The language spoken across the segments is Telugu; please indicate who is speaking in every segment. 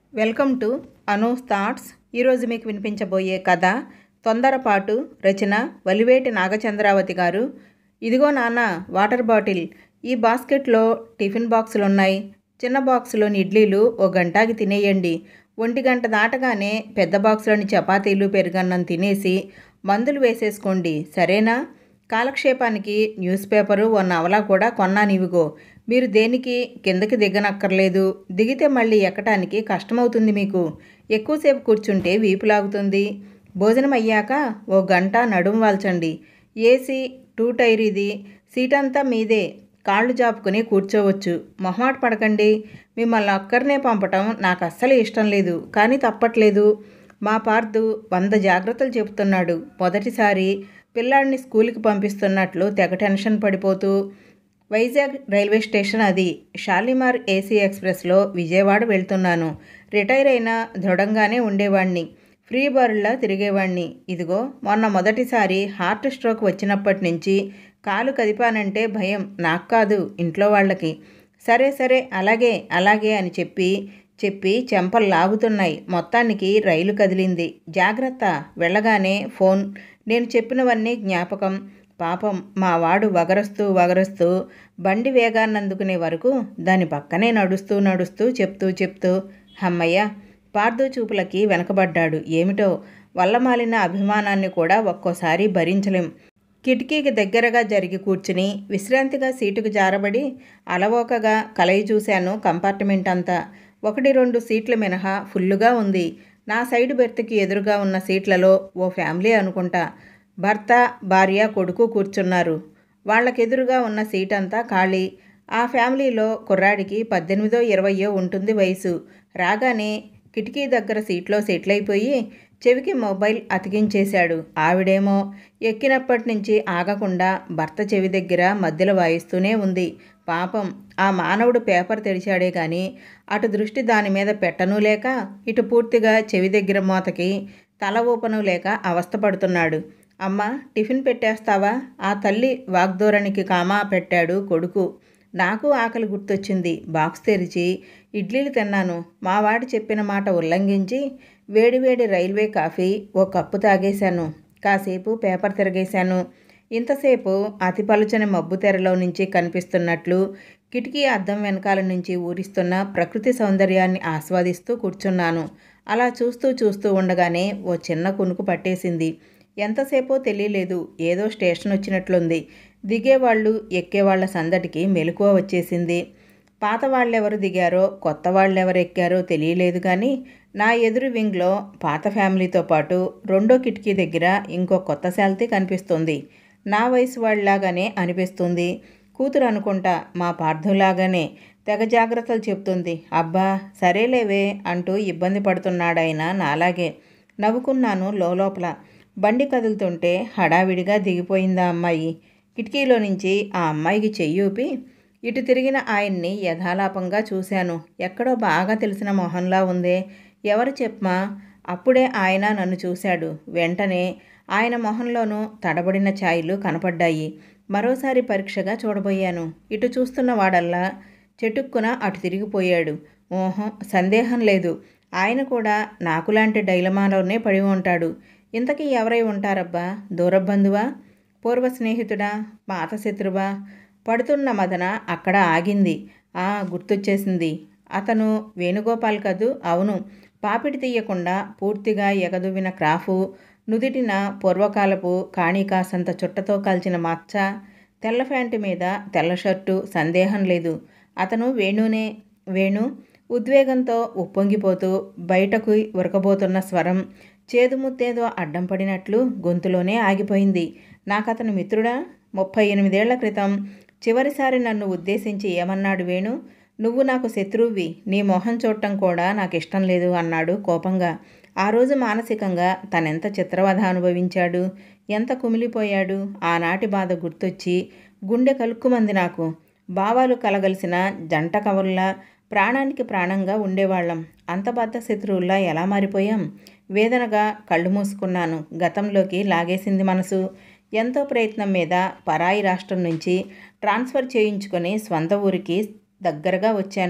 Speaker 1: వెల్కమ్ టు అనూస్ థాట్స్ ఈరోజు మీకు వినిపించబోయే కథ తొందరపాటు రచన వలివేటి నాగచంద్రావతి గారు ఇదిగో నాన్న వాటర్ బాటిల్ ఈ బాస్కెట్లో టిఫిన్ బాక్సులు ఉన్నాయి చిన్న బాక్సులోని ఇడ్లీలు ఓ గంటకి తినేయండి ఒంటి గంట దాటగానే పెద్ద బాక్సులోని చపాతీలు పెరుగన్నం తినేసి మందులు వేసేసుకోండి సరేనా కాలక్షేపానికి న్యూస్ పేపరు ఓ నవల కూడా కొన్నాను ఇవిగో మీరు దేనికి కిందకి దిగనక్కర్లేదు దిగితే మళ్ళీ ఎక్కటానికి కష్టమవుతుంది మీకు ఎక్కువసేపు కూర్చుంటే వీపు లాగుతుంది భోజనం అయ్యాక ఓ గంట నడుం వాల్చండి ఏసీ టూ టైర్ ఇది సీట్ అంతా మీదే కాళ్ళు జాపుకుని కూర్చోవచ్చు మొహమాట పడకండి మిమ్మల్ని ఒక్కరినే పంపటం నాకు అస్సలు ఇష్టం లేదు కానీ తప్పట్లేదు మా పార్థు వంద జాగ్రత్తలు చెబుతున్నాడు మొదటిసారి పిల్లాడిని స్కూల్కి పంపిస్తున్నట్లు తెగ టెన్షన్ పడిపోతూ వైజాగ్ రైల్వే స్టేషన్ అది షాలిమార్ ఏసీ ఎక్స్ప్రెస్లో విజయవాడ వెళ్తున్నాను రిటైర్ అయినా దృఢంగానే ఉండేవాణ్ణి ఫ్రీ బర్డ్లా తిరిగేవాణ్ణి ఇదిగో మొన్న మొదటిసారి హార్ట్ స్ట్రోక్ వచ్చినప్పటి నుంచి కాలు కదిపానంటే భయం నాకు కాదు ఇంట్లో వాళ్ళకి సరే సరే అలాగే అలాగే అని చెప్పి చెప్పి చెంపలు లాగుతున్నాయి మొత్తానికి రైలు కదిలింది జాగ్రత్త వెళ్ళగానే ఫోన్ నేను చెప్పినవన్నీ జ్ఞాపకం పాపం మా వాడు వగరస్తూ వగరస్తూ బండి వేగాన్ని అందుకునే వరకు దాని పక్కనే నడుస్తూ నడుస్తూ చెప్తూ చెప్తూ హమ్మయ్య పార్థు చూపులకి వెనకబడ్డాడు ఏమిటో వల్లమాలిన అభిమానాన్ని కూడా ఒక్కోసారి భరించలేం కిటికీకి దగ్గరగా జరిగి కూర్చుని విశ్రాంతిగా సీటుకు జారబడి అలవోకగా కలయి చూశాను కంపార్ట్మెంట్ అంతా ఒకటి రెండు సీట్ల మినహా ఫుల్లుగా ఉంది నా సైడ్ బెర్త్కి ఎదురుగా ఉన్న సీట్లలో ఓ ఫ్యామిలీ అనుకుంటా భర్త భార్య కొడుకు కూర్చున్నారు వాళ్ళకెదురుగా ఉన్న సీట్ అంతా ఖాళీ ఆ ఫ్యామిలీలో కుర్రాడికి పద్దెనిమిదో ఇరవయో ఉంటుంది వయసు రాగానే కిటికీ దగ్గర సీట్లో సెటిల్ అయిపోయి చెవికి మొబైల్ అతికించేశాడు ఆవిడేమో ఎక్కినప్పటి నుంచి ఆగకుండా భర్త చెవి దగ్గర మధ్యలో వాయిస్తూనే ఉంది పాపం ఆ మానవుడు పేపర్ తెరిచాడే కానీ అటు దృష్టి దాని మీద పెట్టనూ లేక ఇటు పూర్తిగా చెవి దగ్గర మూతకి తల ఊపను లేక అవస్థపడుతున్నాడు అమ్మ టిఫిన్ పెట్టేస్తావా ఆ తల్లి వాగ్ధోరణికి కామా పెట్టాడు కొడుకు నాకు ఆకలి గుర్తొచ్చింది బాక్స్ తెరిచి ఇడ్లీలు తిన్నాను మా వాడు చెప్పిన మాట ఉల్లంఘించి వేడివేడి రైల్వే కాఫీ ఓ కప్పు తాగేశాను కాసేపు పేపర్ తిరగేశాను ఇంతసేపు అతి పలుచని మబ్బు తెరలో నుంచి కనిపిస్తున్నట్లు కిటికీ అద్దం వెనకాల నుంచి ఊరిస్తున్న ప్రకృతి సౌందర్యాన్ని ఆస్వాదిస్తూ కూర్చున్నాను అలా చూస్తూ చూస్తూ ఉండగానే ఓ చిన్న కునుకు పట్టేసింది ఎంతసేపో తెలియలేదు ఏదో స్టేషన్ వచ్చినట్లుంది దిగేవాళ్ళు ఎక్కేవాళ్ల సందడికి మెలకువ వచ్చేసింది పాత వాళ్ళెవరు దిగారో కొత్త వాళ్ళెవరు ఎక్కారో తెలియలేదు కానీ నా ఎదురు వింగ్లో పాత ఫ్యామిలీతో పాటు రెండో కిటికీ దగ్గర ఇంకో కొత్త శాల్తీ కనిపిస్తుంది నా వయసు వాళ్ళలాగానే అనిపిస్తుంది కూతురు అనుకుంటా మా పార్థులాగానే తెగ జాగ్రత్తలు చెప్తుంది అబ్బా సరేలేవే అంటూ ఇబ్బంది పడుతున్నాడాయన నాలాగే నవ్వుకున్నాను లోపల బండి కదులుతుంటే హడావిడిగా దిగిపోయిందా అమ్మాయి కిటికీలో నుంచి ఆ అమ్మాయికి చెయ్యూపి ఇటు తిరిగిన ఆయన్ని యథాలాపంగా చూశాను ఎక్కడో బాగా తెలిసిన మొహంలా ఉందే ఎవరు చెప్పమా అప్పుడే ఆయన నన్ను చూశాడు వెంటనే ఆయన మొహంలోనూ తడబడిన ఛాయలు కనపడ్డాయి మరోసారి పరీక్షగా చూడబోయాను ఇటు చూస్తున్న వాడల్లా చెటుక్కున అటు తిరిగిపోయాడు ఓహో సందేహం లేదు ఆయన కూడా నాకులాంటి డైలమాలోనే పడి ఉంటాడు ఇంతకీ ఎవరై ఉంటారబ్బా దూరబంధువా పూర్వ స్నేహితుడా పాత శత్రువా పడుతున్న మదన అక్కడ ఆగింది ఆ గుర్తొచ్చేసింది అతను వేణుగోపాల్ కదూ అవును పాపిడి తీయకుండా పూర్తిగా ఎగదువిన క్రాఫు నుదిటిన పూర్వకాలపు కాణికాసంత చుట్టతో కాల్చిన మచ్చ తెల్ల ప్యాంటు మీద తెల్ల షర్టు సందేహం లేదు అతను వేణునే వేణు ఉద్వేగంతో ఉప్పొంగిపోతూ బయటకు ఉరకబోతున్న స్వరం చేదుముత్తేదో అడ్డం పడినట్లు గొంతులోనే ఆగిపోయింది నాకతను మిత్రుడా ముప్పై ఎనిమిదేళ్ల క్రితం చివరిసారి నన్ను ఉద్దేశించి ఏమన్నాడు వేణు నువ్వు నాకు శత్రువువి నీ మొహం చూడటం కూడా నాకు ఇష్టం లేదు అన్నాడు కోపంగా ఆ రోజు మానసికంగా తనెంత చిత్రవధ అనుభవించాడు ఎంత కుమిలిపోయాడు ఆనాటి బాధ గుర్తొచ్చి గుండె కలుక్కుమంది నాకు భావాలు కలగలిసిన జంట కవుల్లా ప్రాణానికి ప్రాణంగా ఉండేవాళ్ళం అంత బద్ద శత్రువుల్లా ఎలా మారిపోయాం వేదనగా కళ్ళు మూసుకున్నాను గతంలోకి లాగేసింది మనసు ఎంతో ప్రయత్నం మీద పరాయి రాష్ట్రం నుంచి ట్రాన్స్ఫర్ చేయించుకొని స్వంత ఊరికి దగ్గరగా వచ్చాను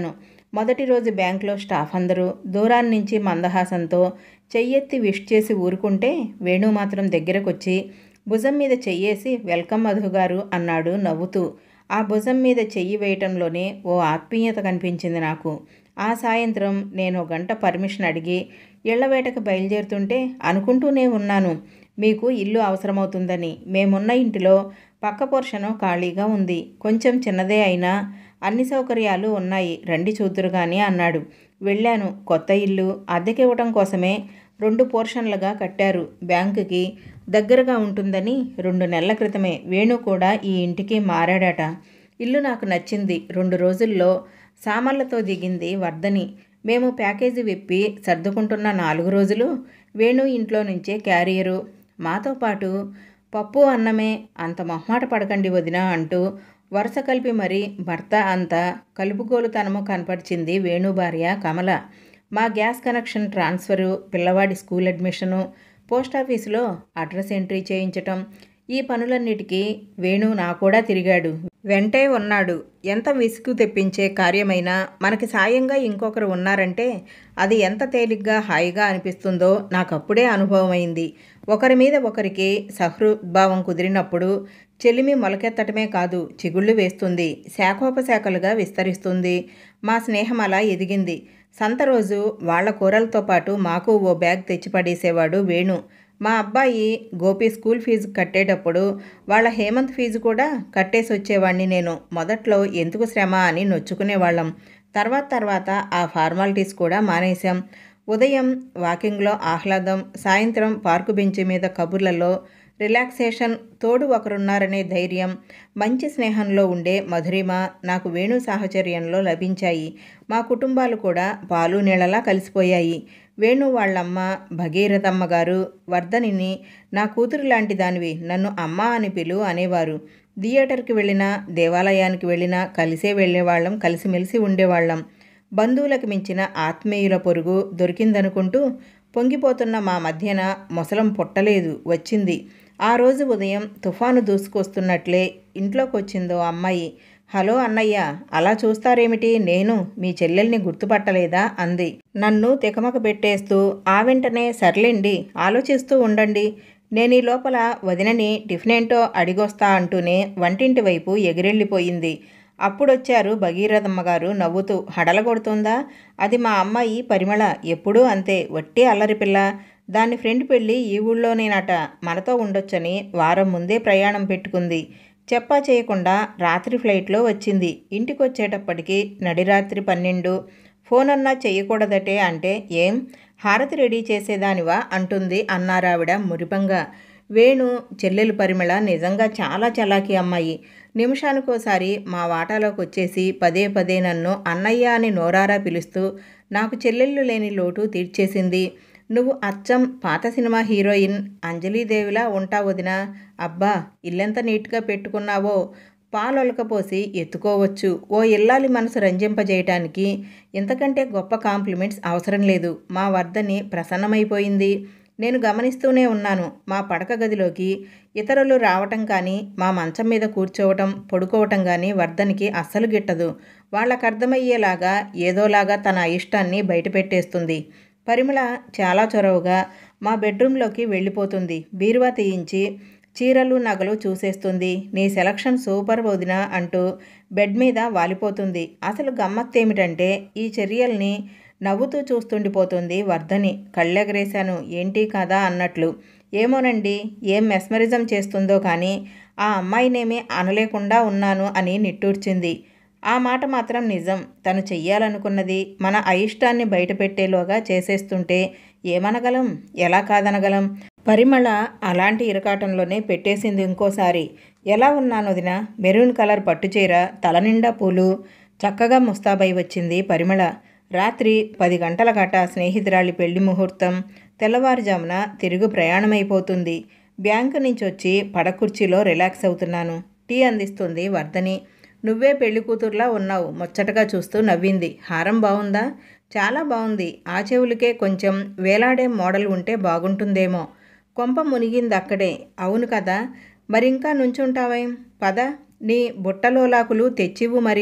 Speaker 1: మొదటి రోజు బ్యాంకులో స్టాఫ్ అందరూ దూరాన్ని నుంచి మందహాసంతో చెయ్యెత్తి విష్ చేసి ఊరుకుంటే వేణు మాత్రం దగ్గరకొచ్చి భుజం మీద చెయ్యేసి వెల్కమ్ మధు గారు అన్నాడు నవ్వుతూ ఆ భుజం మీద చెయ్యి వేయటంలోనే ఓ ఆత్మీయత కనిపించింది నాకు ఆ సాయంత్రం నేను గంట పర్మిషన్ అడిగి ఇళ్లవేటకు బయలుదేరుతుంటే అనుకుంటూనే ఉన్నాను మీకు ఇల్లు అవసరమవుతుందని మేమున్న ఇంటిలో పక్క పోర్షను ఖాళీగా ఉంది కొంచెం చిన్నదే అయినా అన్ని సౌకర్యాలు ఉన్నాయి రండి చూద్దురు కానీ అన్నాడు వెళ్ళాను కొత్త ఇల్లు అద్దెకి ఇవ్వటం కోసమే రెండు పోర్షన్లుగా కట్టారు బ్యాంకుకి దగ్గరగా ఉంటుందని రెండు నెలల క్రితమే వేణు కూడా ఈ ఇంటికి మారాడట ఇల్లు నాకు నచ్చింది రెండు రోజుల్లో సామాన్లతో దిగింది వర్ధని మేము ప్యాకేజీ విప్పి సర్దుకుంటున్న నాలుగు రోజులు వేణు ఇంట్లో నుంచే క్యారియరు మాతో పాటు పప్పు అన్నమే అంత మొహమాట పడకండి వదిన అంటూ వరుస కలిపి మరీ భర్త అంత కలుపుగోలుతనము కనపరిచింది వేణు భార్య కమల మా గ్యాస్ కనెక్షన్ ట్రాన్స్ఫరు పిల్లవాడి స్కూల్ అడ్మిషను పోస్ట్ ఆఫీసులో అడ్రస్ ఎంట్రీ చేయించటం ఈ పనులన్నిటికీ వేణు నా కూడా తిరిగాడు వెంటే ఉన్నాడు ఎంత విసుగు తెప్పించే కార్యమైనా మనకి సాయంగా ఇంకొకరు ఉన్నారంటే అది ఎంత తేలిగ్గా హాయిగా అనిపిస్తుందో నాకు అప్పుడే అనుభవమైంది ఒకరి మీద ఒకరికి సహృద్భావం కుదిరినప్పుడు చెలిమి మొలకెత్తటమే కాదు చిగుళ్ళు వేస్తుంది శాఖోపశాఖలుగా విస్తరిస్తుంది మా స్నేహం అలా ఎదిగింది సంత రోజు వాళ్ల కూరలతో పాటు మాకు ఓ బ్యాగ్ తెచ్చిపడేసేవాడు వేణు మా అబ్బాయి గోపి స్కూల్ ఫీజు కట్టేటప్పుడు వాళ్ళ హేమంత్ ఫీజు కూడా కట్టేసి వచ్చేవాడిని నేను మొదట్లో ఎందుకు శ్రమ అని నొచ్చుకునేవాళ్ళం తర్వాత తర్వాత ఆ ఫార్మాలిటీస్ కూడా మానేశాం ఉదయం వాకింగ్లో ఆహ్లాదం సాయంత్రం పార్కు బెంచి మీద కబుర్లలో రిలాక్సేషన్ తోడు ఒకరున్నారనే ధైర్యం మంచి స్నేహంలో ఉండే మధురిమ నాకు వేణు సాహచర్యంలో లభించాయి మా కుటుంబాలు కూడా పాలు నీళ్ళలా కలిసిపోయాయి వేణు వాళ్ళమ్మ భగీరథమ్మ గారు వర్ధనిని నా కూతురు లాంటి దానివి నన్ను అమ్మ అని పిలు అనేవారు థియేటర్కి వెళ్ళినా దేవాలయానికి వెళ్ళినా కలిసే వెళ్ళేవాళ్ళం కలిసిమెలిసి ఉండేవాళ్ళం బంధువులకు మించిన ఆత్మీయుల పొరుగు దొరికిందనుకుంటూ పొంగిపోతున్న మా మధ్యన మొసలం పుట్టలేదు వచ్చింది ఆ రోజు ఉదయం తుఫాను దూసుకొస్తున్నట్లే ఇంట్లోకి వచ్చిందో అమ్మాయి హలో అన్నయ్య అలా చూస్తారేమిటి నేను మీ చెల్లెల్ని గుర్తుపట్టలేదా అంది నన్ను తికమక పెట్టేస్తూ ఆ వెంటనే సర్లేండి ఆలోచిస్తూ ఉండండి నేను ఈ లోపల వదినని టిఫినేంటో అడిగొస్తా అంటూనే వంటింటి వైపు ఎగిరెళ్ళిపోయింది అప్పుడొచ్చారు భగీరథమ్మ గారు నవ్వుతూ హడలగొడుతుందా అది మా అమ్మాయి పరిమళ ఎప్పుడూ అంతే వట్టి అల్లరి పిల్ల దాని ఫ్రెండ్ పెళ్ళి ఈ ఊళ్ళోనేనట మనతో ఉండొచ్చని వారం ముందే ప్రయాణం పెట్టుకుంది చెప్పా చేయకుండా రాత్రి ఫ్లైట్లో వచ్చింది ఇంటికి వచ్చేటప్పటికి నడిరాత్రి పన్నెండు ఫోన్ అన్నా చేయకూడదటే అంటే ఏం హారతి రెడీ చేసేదానివా అంటుంది అన్నారావిడ మురిపంగా వేణు చెల్లెలు పరిమళ నిజంగా చాలా చలాకీ అమ్మాయి నిమిషానికోసారి మా వాటాలోకి వచ్చేసి పదే పదే నన్ను అన్నయ్య అని నోరారా పిలుస్తూ నాకు చెల్లెళ్ళు లేని లోటు తీర్చేసింది నువ్వు అచ్చం పాత సినిమా హీరోయిన్ అంజలీదేవిలా ఉంటావు వదినా అబ్బా ఇల్లెంత నీట్గా పెట్టుకున్నావో పాలొలకపోసి ఎత్తుకోవచ్చు ఓ ఇల్లాలి మనసు రంజింపజేయటానికి ఇంతకంటే గొప్ప కాంప్లిమెంట్స్ అవసరం లేదు మా వర్ధని ప్రసన్నమైపోయింది నేను గమనిస్తూనే ఉన్నాను మా పడక గదిలోకి ఇతరులు రావటం కానీ మా మంచం మీద కూర్చోవటం పడుకోవటం కానీ వర్ధనికి అస్సలు గిట్టదు వాళ్ళకు అర్థమయ్యేలాగా ఏదోలాగా తన ఇష్టాన్ని బయటపెట్టేస్తుంది పరిమళ చాలా చొరవగా మా బెడ్రూమ్లోకి వెళ్ళిపోతుంది బీరువా తీయించి చీరలు నగలు చూసేస్తుంది నీ సెలక్షన్ సూపర్ వదిన అంటూ బెడ్ మీద వాలిపోతుంది అసలు గమ్మత్తేమిటంటే ఈ చర్యల్ని నవ్వుతూ చూస్తుండిపోతుంది వర్ధని కళ్ళెగరేశాను ఏంటి కదా అన్నట్లు ఏమోనండి ఏం మెస్మరిజం చేస్తుందో కానీ ఆ అమ్మాయినేమీ అనలేకుండా ఉన్నాను అని నిట్టూర్చింది ఆ మాట మాత్రం నిజం తను చెయ్యాలనుకున్నది మన అయిష్టాన్ని బయటపెట్టేలోగా చేసేస్తుంటే ఏమనగలం ఎలా కాదనగలం పరిమళ అలాంటి ఇరకాటంలోనే పెట్టేసింది ఇంకోసారి ఎలా ఉన్నాను వదిన మెరూన్ కలర్ పట్టుచీర తలనిండా పూలు చక్కగా ముస్తాబై వచ్చింది పరిమళ రాత్రి పది గంటల గట స్నేహితురాలి పెళ్లి ముహూర్తం తెల్లవారుజామున తిరుగు ప్రయాణమైపోతుంది బ్యాంకు నుంచి వచ్చి పడకుర్చీలో రిలాక్స్ అవుతున్నాను టీ అందిస్తుంది వర్ధని నువ్వే పెళ్లి కూతురులా ఉన్నావు ముచ్చటగా చూస్తూ నవ్వింది హారం బాగుందా చాలా బాగుంది ఆ చెవులకే కొంచెం వేలాడే మోడల్ ఉంటే బాగుంటుందేమో కొంప మునిగింది అక్కడే అవును కదా మరింకా నుంచుంటావేం పద నీ బుట్టలోలాకులు తెచ్చివు మరి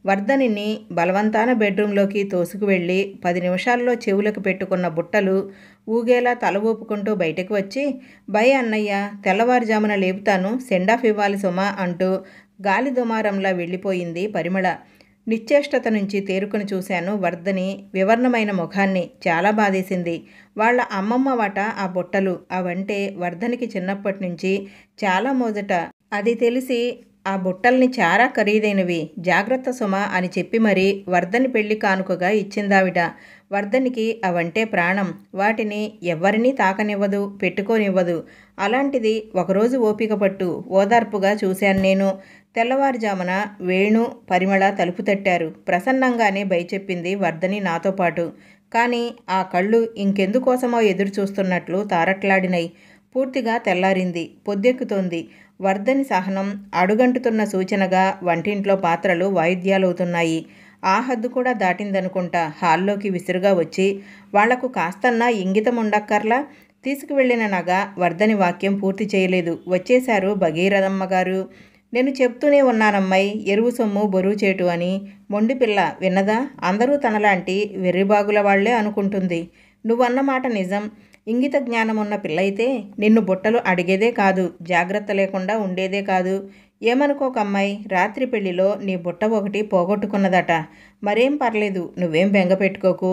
Speaker 1: వర్ధనిని బలవంతాన బెడ్రూంలోకి తోసుకు వెళ్ళి పది నిమిషాల్లో చెవులకు పెట్టుకున్న బుట్టలు ఊగేలా తల ఊపుకుంటూ బయటకు వచ్చి భయ అన్నయ్య తెల్లవారుజామున లేపుతాను సెండాఫ్ ఇవ్వాలి సుమా అంటూ గాలి దుమారంలా వెళ్ళిపోయింది పరిమళ నిశ్చేష్టత నుంచి తేరుకుని చూశాను వర్ధని వివర్ణమైన ముఖాన్ని చాలా బాధేసింది వాళ్ళ అమ్మమ్మ వాట ఆ బుట్టలు అవంటే వర్ధనికి చిన్నప్పటి నుంచి చాలా మోజట అది తెలిసి ఆ బుట్టల్ని చాలా ఖరీదైనవి జాగ్రత్త సుమ అని చెప్పి మరీ వర్ధని పెళ్లి కానుకగా ఇచ్చిందావిడ వర్ధనికి అవంటే ప్రాణం వాటిని ఎవ్వరినీ తాకనివ్వదు పెట్టుకోనివ్వదు అలాంటిది ఒకరోజు ఓపిక పట్టు ఓదార్పుగా చూశాను నేను తెల్లవారుజామున వేణు పరిమళ తలుపు తట్టారు ప్రసన్నంగానే భయచెప్పింది వర్ధని నాతో పాటు కానీ ఆ కళ్ళు ఇంకెందుకోసమో ఎదురు చూస్తున్నట్లు తారట్లాడినాయి పూర్తిగా తెల్లారింది పొద్దెక్కుతోంది వర్ధని సహనం అడుగంటుతున్న సూచనగా వంటింట్లో పాత్రలు వాయిద్యాలవుతున్నాయి ఆ హద్దు కూడా దాటిందనుకుంటా హాల్లోకి విసురుగా వచ్చి వాళ్లకు కాస్తన్నా ఇంగితం ఉండక్కర్లా తీసుకువెళ్లిన నగ వర్ధని వాక్యం పూర్తి చేయలేదు వచ్చేశారు భగీరథమ్మ గారు నేను చెప్తూనే ఉన్నానమ్మాయి ఎరువు సొమ్ము బరువు చేటు అని మొండి పిల్ల విన్నదా అందరూ తనలాంటి వెర్రిబాగుల వాళ్లే అనుకుంటుంది నువ్వన్న మాట నిజం ఇంగిత జ్ఞానం ఉన్న పిల్ల అయితే నిన్ను బుట్టలు అడిగేదే కాదు జాగ్రత్త లేకుండా ఉండేదే కాదు ఏమనుకోకమ్మాయి రాత్రి పెళ్లిలో నీ బుట్ట ఒకటి పోగొట్టుకున్నదట మరేం పర్లేదు నువ్వేం బెంగ పెట్టుకోకు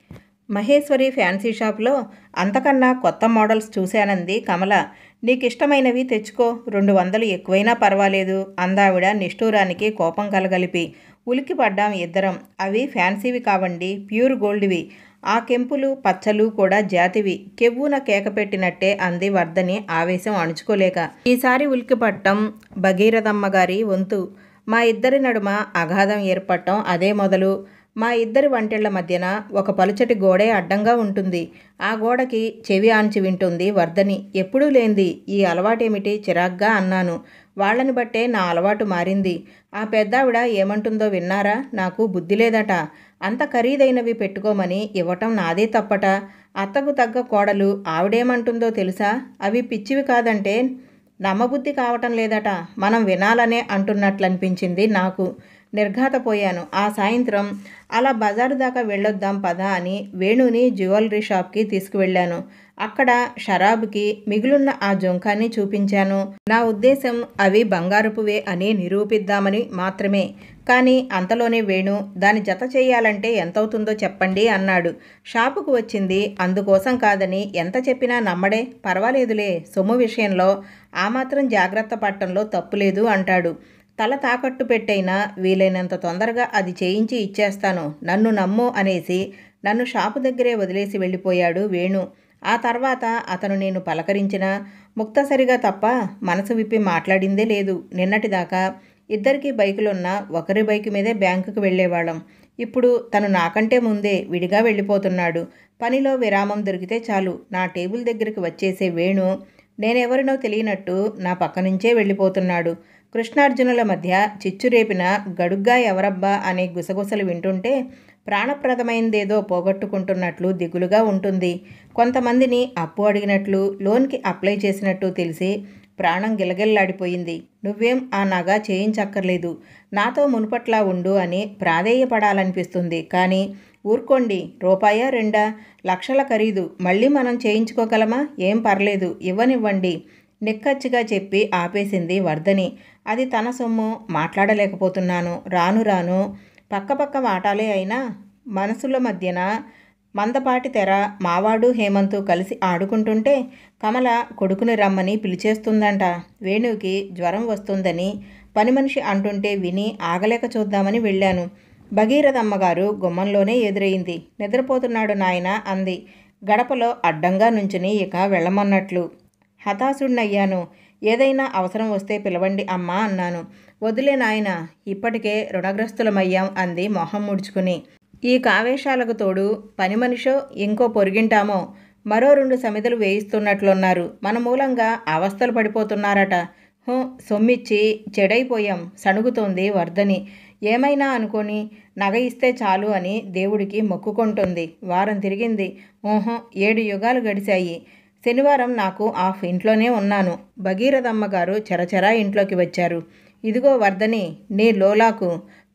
Speaker 1: మహేశ్వరి ఫ్యాన్సీ షాప్లో అంతకన్నా కొత్త మోడల్స్ చూశానంది కమల నీకు ఇష్టమైనవి తెచ్చుకో రెండు వందలు ఎక్కువైనా పర్వాలేదు అందావిడ నిష్ఠూరానికి కోపం కలగలిపి ఉలికి పడ్డాం ఇద్దరం అవి ఫ్యాన్సీవి కావండి ప్యూర్ గోల్డ్వి ఆ కెంపులు పచ్చలు కూడా జాతివి కెవ్వున కేక పెట్టినట్టే అంది వర్ధని ఆవేశం అణుచుకోలేక ఈసారి ఉలికి పట్టం భగీరథమ్మ గారి వంతు మా ఇద్దరి నడుమ అగాధం ఏర్పడటం అదే మొదలు మా ఇద్దరి వంటిళ్ల మధ్యన ఒక పలుచటి గోడే అడ్డంగా ఉంటుంది ఆ గోడకి చెవి ఆంచి వింటుంది వర్ధని ఎప్పుడూ లేంది ఈ అలవాటేమిటి చిరాగ్గా అన్నాను వాళ్ళని బట్టే నా అలవాటు మారింది ఆ పెద్దావిడ ఏమంటుందో విన్నారా నాకు బుద్ధి లేదట అంత ఖరీదైనవి పెట్టుకోమని ఇవ్వటం నాదే తప్పట అత్తకు తగ్గ కోడలు ఆవిడేమంటుందో తెలుసా అవి పిచ్చివి కాదంటే నమ్మబుద్ధి కావటం లేదట మనం వినాలనే అంటున్నట్లనిపించింది నాకు నిర్ఘాతపోయాను ఆ సాయంత్రం అలా బజారు దాకా వెళ్ళొద్దాం పదా అని వేణుని జ్యువెలరీ షాప్కి తీసుకువెళ్ళాను అక్కడ షరాబుకి మిగులున్న ఆ జొంకాన్ని చూపించాను నా ఉద్దేశం అవి బంగారుపువే అని నిరూపిద్దామని మాత్రమే కానీ అంతలోనే వేణు దాని జత చేయాలంటే ఎంతవుతుందో చెప్పండి అన్నాడు షాపుకు వచ్చింది అందుకోసం కాదని ఎంత చెప్పినా నమ్మడే పర్వాలేదులే సొమ్ము విషయంలో ఆ మాత్రం జాగ్రత్త పట్టంలో తప్పులేదు అంటాడు తల తాకట్టు పెట్టైనా వీలైనంత తొందరగా అది చేయించి ఇచ్చేస్తాను నన్ను నమ్ము అనేసి నన్ను షాపు దగ్గరే వదిలేసి వెళ్ళిపోయాడు వేణు ఆ తర్వాత అతను నేను పలకరించిన ముక్తసరిగా తప్ప మనసు విప్పి మాట్లాడిందే లేదు నిన్నటిదాకా ఇద్దరికి బైకులున్న ఒకరి బైక్ మీదే బ్యాంకుకు వెళ్ళేవాళ్ళం ఇప్పుడు తను నాకంటే ముందే విడిగా వెళ్ళిపోతున్నాడు పనిలో విరామం దొరికితే చాలు నా టేబుల్ దగ్గరికి వచ్చేసే వేణు నేనెవరినో తెలియనట్టు నా పక్క నుంచే వెళ్ళిపోతున్నాడు కృష్ణార్జునుల మధ్య చిచ్చురేపిన గడుగ్గా ఎవరబ్బా అనే గుసగుసలు వింటుంటే ప్రాణప్రదమైందేదో పోగొట్టుకుంటున్నట్లు దిగులుగా ఉంటుంది కొంతమందిని అప్పు అడిగినట్లు లోన్కి అప్లై చేసినట్టు తెలిసి ప్రాణం గిలగిల్లాడిపోయింది నువ్వేం ఆ నగ చేయించక్కర్లేదు నాతో మునుపట్లా ఉండు అని ప్రాధేయపడాలనిపిస్తుంది కానీ ఊరుకోండి రూపాయా రెండా లక్షల ఖరీదు మళ్ళీ మనం చేయించుకోగలమా ఏం పర్లేదు ఇవ్వనివ్వండి నిక్కచ్చిగా చెప్పి ఆపేసింది వర్ధని అది తన సొమ్ము మాట్లాడలేకపోతున్నాను రాను రాను పక్కపక్క వాటాలే అయినా మనసుల మధ్యన మందపాటి తెర మావాడు హేమంతు కలిసి ఆడుకుంటుంటే కమల కొడుకుని రమ్మని పిలిచేస్తుందంట వేణుకి జ్వరం వస్తుందని పని మనిషి అంటుంటే విని ఆగలేక చూద్దామని వెళ్ళాను భగీరథమ్మగారు గుమ్మంలోనే ఎదురైంది నిద్రపోతున్నాడు నాయన అంది గడపలో అడ్డంగా నుంచుని ఇక వెళ్ళమన్నట్లు హతాశుడినయ్యాను ఏదైనా అవసరం వస్తే పిలవండి అమ్మా అన్నాను వదిలే నాయన ఇప్పటికే రుణగ్రస్తులమయ్యాం అంది మొహం ముడుచుకుని ఈ కావేశాలకు తోడు పని మనిషో ఇంకో పొరిగింటామో మరో రెండు సమిధలు వేయిస్తున్నట్లున్నారు మన మూలంగా అవస్థలు పడిపోతున్నారట హూ సొమ్మిచ్చి చెడైపోయాం సణుగుతోంది వర్ధని ఏమైనా అనుకొని నగ ఇస్తే చాలు అని దేవుడికి మొక్కుకుంటుంది వారం తిరిగింది ఓహో ఏడు యుగాలు గడిచాయి శనివారం నాకు ఆఫ్ ఇంట్లోనే ఉన్నాను భగీరథమ్మ గారు చరచరా ఇంట్లోకి వచ్చారు ఇదిగో వర్ధని నీ లోలాకు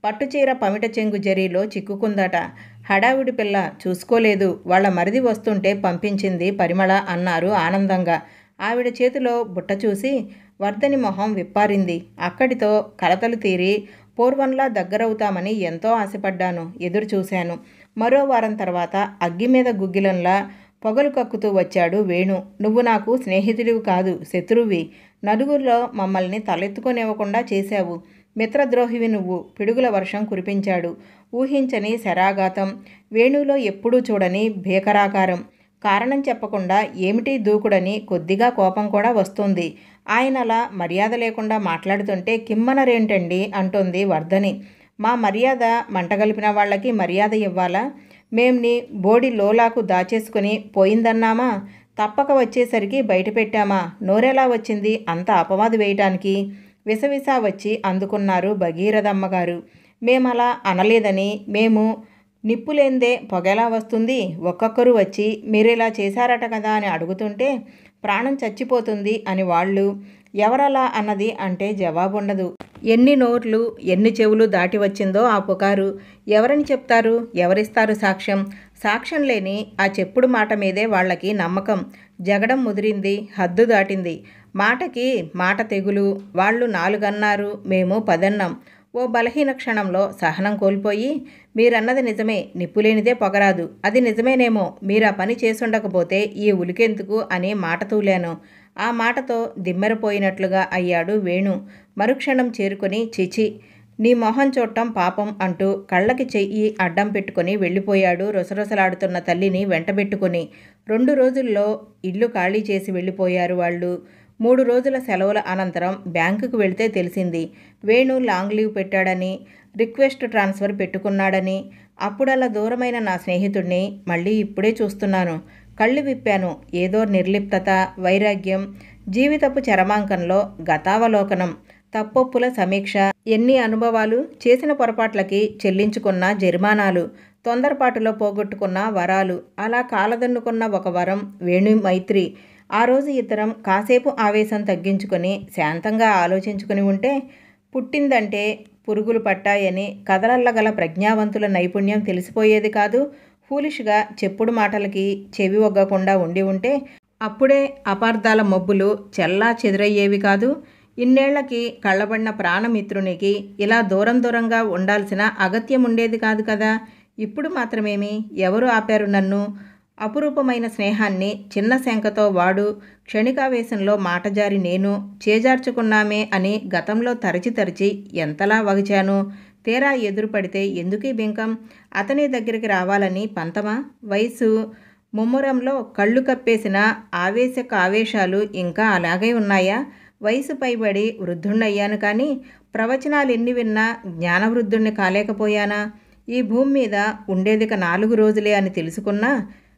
Speaker 1: పట్టుచీర పమిట చెంగు జరీలో చిక్కుకుందట హడావిడి పిల్ల చూసుకోలేదు వాళ్ళ మరిది వస్తుంటే పంపించింది పరిమళ అన్నారు ఆనందంగా ఆవిడ చేతిలో బుట్ట చూసి వర్ధని మొహం విప్పారింది అక్కడితో కలతలు తీరి పూర్వంలా దగ్గరవుతామని ఎంతో ఆశపడ్డాను ఎదురు చూశాను మరో వారం తర్వాత అగ్గి మీద గుగ్గిలంలా పొగలు కక్కుతూ వచ్చాడు వేణు నువ్వు నాకు స్నేహితుడివి కాదు శత్రువి నలుగురిలో మమ్మల్ని తలెత్తుకొనివ్వకుండా చేశావు మిత్రద్రోహివి నువ్వు పిడుగుల వర్షం కురిపించాడు ఊహించని శరాఘాతం వేణులో ఎప్పుడూ చూడని భీకరాకారం కారణం చెప్పకుండా ఏమిటి దూకుడని కొద్దిగా కోపం కూడా వస్తుంది ఆయన అలా మర్యాద లేకుండా మాట్లాడుతుంటే కిమ్మనరేంటండి అంటోంది వర్ధని మా మర్యాద మంటగలిపిన వాళ్ళకి మర్యాద ఇవ్వాలా మేంని బోడి లోలాకు దాచేసుకుని పోయిందన్నామా తప్పక వచ్చేసరికి బయట పెట్టామా నోరెలా వచ్చింది అంత అపవాదు వేయటానికి విసవిస వచ్చి అందుకున్నారు భగీరథమ్మ గారు మేమలా అనలేదని మేము నిప్పులేందే పొగెలా వస్తుంది ఒక్కొక్కరు వచ్చి మీరిలా చేశారట కదా అని అడుగుతుంటే ప్రాణం చచ్చిపోతుంది అని వాళ్ళు ఎవరలా అన్నది అంటే జవాబు ఉండదు ఎన్ని నోర్లు ఎన్ని చెవులు దాటి వచ్చిందో ఆ పుకారు ఎవరని చెప్తారు ఎవరిస్తారు సాక్ష్యం సాక్ష్యం లేని ఆ చెప్పుడు మాట మీదే వాళ్ళకి నమ్మకం జగడం ముదిరింది హద్దు దాటింది మాటకి మాట తెగులు వాళ్ళు నాలుగన్నారు మేము పదన్నాం ఓ బలహీన క్షణంలో సహనం కోల్పోయి మీరన్నది నిజమే నిప్పులేనిదే పొగరాదు అది నిజమేనేమో మీరు ఆ పని చేసుండకపోతే ఈ ఉలికెందుకు అని మాట తూలాను ఆ మాటతో దిమ్మెరపోయినట్లుగా అయ్యాడు వేణు మరుక్షణం చేరుకొని చిచి నీ మొహం చూడటం పాపం అంటూ కళ్ళకి చెయ్యి అడ్డం పెట్టుకుని వెళ్ళిపోయాడు రొసరొసలాడుతున్న తల్లిని వెంటబెట్టుకుని రెండు రోజుల్లో ఇల్లు ఖాళీ చేసి వెళ్ళిపోయారు వాళ్ళు మూడు రోజుల సెలవుల అనంతరం బ్యాంకుకు వెళితే తెలిసింది వేణు లాంగ్ లీవ్ పెట్టాడని రిక్వెస్ట్ ట్రాన్స్ఫర్ పెట్టుకున్నాడని అప్పుడలా దూరమైన నా స్నేహితుడిని మళ్ళీ ఇప్పుడే చూస్తున్నాను కళ్ళు విప్పాను ఏదో నిర్లిప్తత వైరాగ్యం జీవితపు చరమాంకంలో గతావలోకనం తప్పొప్పుల సమీక్ష ఎన్ని అనుభవాలు చేసిన పొరపాట్లకి చెల్లించుకున్న జరిమానాలు తొందరపాటులో పోగొట్టుకున్న వరాలు అలా కాలదన్నుకున్న ఒక వరం వేణు మైత్రి ఆ రోజు ఇద్దరం కాసేపు ఆవేశం తగ్గించుకొని శాంతంగా ఆలోచించుకుని ఉంటే పుట్టిందంటే పురుగులు పట్టాయని కదలల్లగల ప్రజ్ఞావంతుల నైపుణ్యం తెలిసిపోయేది కాదు ఫూలిష్గా చెప్పుడు మాటలకి చెవి ఒగ్గకుండా ఉండి ఉంటే అప్పుడే అపార్థాల మబ్బులు చెల్లా చెదురయ్యేవి కాదు ఇన్నేళ్లకి కళ్ళబడిన ప్రాణమిత్రునికి ఇలా దూరం దూరంగా ఉండాల్సిన అగత్యం ఉండేది కాదు కదా ఇప్పుడు మాత్రమేమి ఎవరు ఆపారు నన్ను అపురూపమైన స్నేహాన్ని చిన్న శంకతో వాడు క్షణికావేశంలో మాట జారి నేను చేజార్చుకున్నామే అని గతంలో తరచి తరచి ఎంతలా వగిచాను తీరా ఎదురుపడితే ఎందుకీ బింకం అతని దగ్గరికి రావాలని పంతమా వయసు ముమ్మురంలో కళ్ళు కప్పేసిన ఆవేశక ఆవేశాలు ఇంకా అలాగే ఉన్నాయా వయసు పైబడి వృద్ధుణ్ణయ్యాను కానీ ప్రవచనాలు ఎన్ని విన్నా జ్ఞానవృద్ధుణ్ణి కాలేకపోయానా ఈ భూమి మీద ఉండేదిక నాలుగు రోజులే అని తెలుసుకున్నా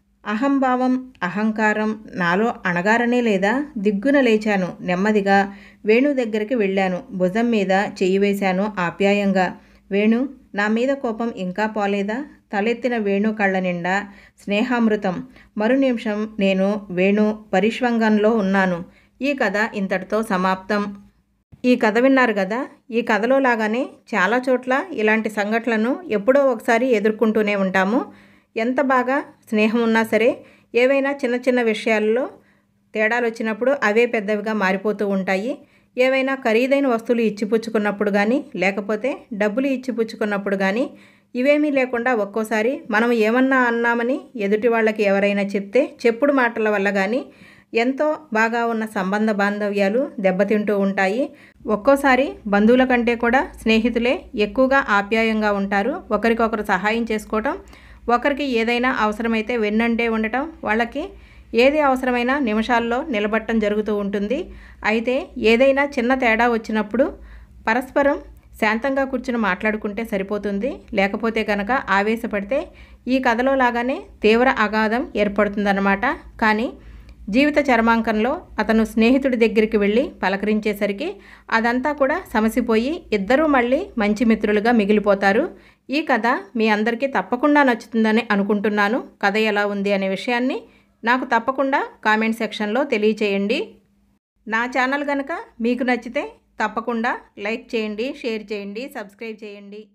Speaker 1: అహంభావం అహంకారం నాలో అణగారనే లేదా దిగ్గున లేచాను నెమ్మదిగా వేణు దగ్గరికి వెళ్ళాను భుజం మీద చెయ్యి వేశాను ఆప్యాయంగా వేణు నా మీద కోపం ఇంకా పోలేదా తలెత్తిన వేణు కళ్ళ నిండా స్నేహామృతం మరు నిమిషం నేను వేణు పరిష్వంగంలో ఉన్నాను ఈ కథ ఇంతటితో సమాప్తం ఈ కథ విన్నారు కదా ఈ కథలో లాగానే చాలా చోట్ల ఇలాంటి సంఘటనలను ఎప్పుడో ఒకసారి ఎదుర్కొంటూనే ఉంటాము ఎంత బాగా స్నేహం ఉన్నా సరే ఏవైనా చిన్న చిన్న విషయాల్లో తేడాలు వచ్చినప్పుడు అవే పెద్దవిగా మారిపోతూ ఉంటాయి ఏవైనా ఖరీదైన వస్తువులు ఇచ్చిపుచ్చుకున్నప్పుడు కానీ లేకపోతే డబ్బులు ఇచ్చిపుచ్చుకున్నప్పుడు కానీ ఇవేమీ లేకుండా ఒక్కోసారి మనం ఏమన్నా అన్నామని ఎదుటి వాళ్ళకి ఎవరైనా చెప్తే చెప్పుడు మాటల వల్ల కానీ ఎంతో బాగా ఉన్న సంబంధ బాంధవ్యాలు దెబ్బతింటూ ఉంటాయి ఒక్కోసారి బంధువుల కంటే కూడా స్నేహితులే ఎక్కువగా ఆప్యాయంగా ఉంటారు ఒకరికొకరు సహాయం చేసుకోవటం ఒకరికి ఏదైనా అవసరమైతే వెన్నంటే ఉండటం వాళ్ళకి ఏది అవసరమైనా నిమిషాల్లో నిలబట్టడం జరుగుతూ ఉంటుంది అయితే ఏదైనా చిన్న తేడా వచ్చినప్పుడు పరస్పరం శాంతంగా కూర్చుని మాట్లాడుకుంటే సరిపోతుంది లేకపోతే కనుక ఆవేశపడితే ఈ కథలో లాగానే తీవ్ర అగాధం ఏర్పడుతుందన్నమాట కానీ జీవిత చర్మాంకంలో అతను స్నేహితుడి దగ్గరికి వెళ్ళి పలకరించేసరికి అదంతా కూడా సమసిపోయి ఇద్దరూ మళ్ళీ మంచి మిత్రులుగా మిగిలిపోతారు ఈ కథ మీ అందరికీ తప్పకుండా నచ్చుతుందని అనుకుంటున్నాను కథ ఎలా ఉంది అనే విషయాన్ని నాకు తప్పకుండా కామెంట్ సెక్షన్లో తెలియచేయండి నా ఛానల్ కనుక మీకు నచ్చితే తప్పకుండా లైక్ చేయండి షేర్ చేయండి సబ్స్క్రైబ్ చేయండి